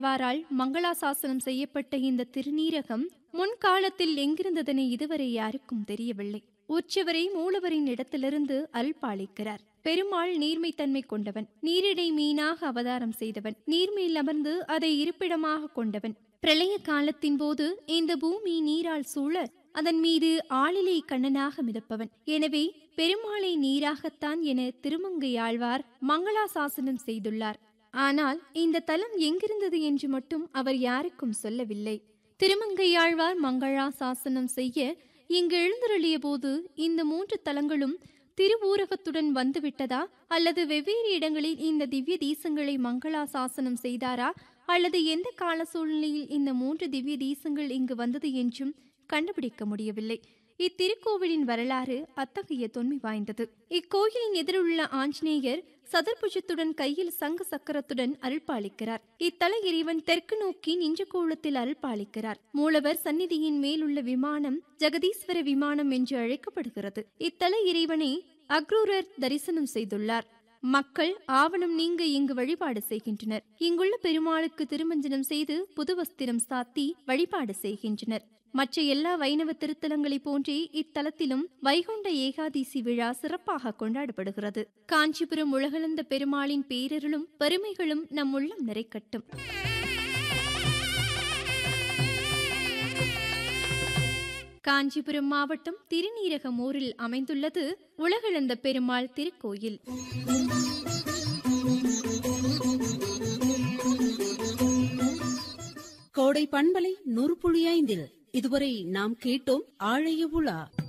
வாரால் மங்களாசாசனம் செய்யப்பட்ட இந்த திருநீரகம் முன்காலத்தில் எங்கிருந்ததென இதுவரை யாருக்கும் தெரியவில்லை உற்சவரை மூலவரின் இடத்திலிருந்து அல்பாளிக்கிறார் பெருமாள் நீர்மைத்தன்மை கொண்டவன் நீரிடை மீனாக அவதாரம் செய்தவன் நீர்மேல் அமர்ந்து அதை இருப்பிடமாக கொண்டவன் பிரளய காலத்தின் போது இந்த பூமி நீரால் சூழ அதன் மீது ஆளிலை கண்ணனாக மிதப்பவன் எனவே பெருமாளை நீராகத்தான் என திருமங்கையாழ்வார் மங்களாசாசனம் செய்துள்ளார் ஆனால் இந்த தலம் எங்கிருந்தது என்று மட்டும் அவர் யாருக்கும் சொல்லவில்லை திருமங்கையாழ்வார் மங்களா சாசனம் செய்ய இங்கு எழுந்தருளிய போது இந்த மூன்று தலங்களும் திருவூரகத்துடன் வந்துவிட்டதா அல்லது வெவ்வேறு இடங்களில் இந்த திவ்ய தீசங்களை மங்களா சாசனம் செய்தாரா அல்லது எந்த கால சூழ்நிலையில் இந்த மூன்று திவ்ய தீசங்கள் இங்கு வந்தது என்றும் கண்டுபிடிக்க முடியவில்லை இத்திருக்கோவிலின் வரலாறு அத்தகைய தொன்மை வாய்ந்தது இக்கோயிலின் எதிருள்ள ஆஞ்சநேயர் சதுர்புஜத்துடன் கையில் சங்க சக்கரத்துடன் அருள்பாலிக்கிறார் இத்தல இறைவன் தெற்கு நோக்கி நின்ற கோலத்தில் அருள்பாலிக்கிறார் மூலவர் சந்நிதியின் மேலுள்ள விமானம் ஜெகதீஸ்வர விமானம் என்று அழைக்கப்படுகிறது இத்தல இறைவனை அக்ரூரர் தரிசனம் செய்துள்ளார் மக்கள் ஆவணம் நீங்க இங்கு வழிபாடு செய்கின்றனர் இங்குள்ள பெருமாளுக்கு திருமஞ்சனம் செய்து புது வஸ்திரம் சாத்தி வழிபாடு செய்கின்றனர் மற்ற எல்லா வைணவ திருத்தலங்களைப் போன்றே இத்தலத்திலும் வைகுண்ட ஏகாதசி விழா சிறப்பாக கொண்டாடப்படுகிறது காஞ்சிபுரம் உலகளந்த பெருமாளின் பேரருளும் பெருமைகளும் நம் உள்ளம் நிறைக்கட்டும் காஞ்சிபுரம் மாவட்டம் திருநீரகம் ஊரில் அமைந்துள்ளது உலகளந்த பெருமாள் திருக்கோயில் கோடை பண்பலை நூறு புள்ளி ஐந்தில் இதுவரை நாம் கேட்டோம் ஆழைய உலா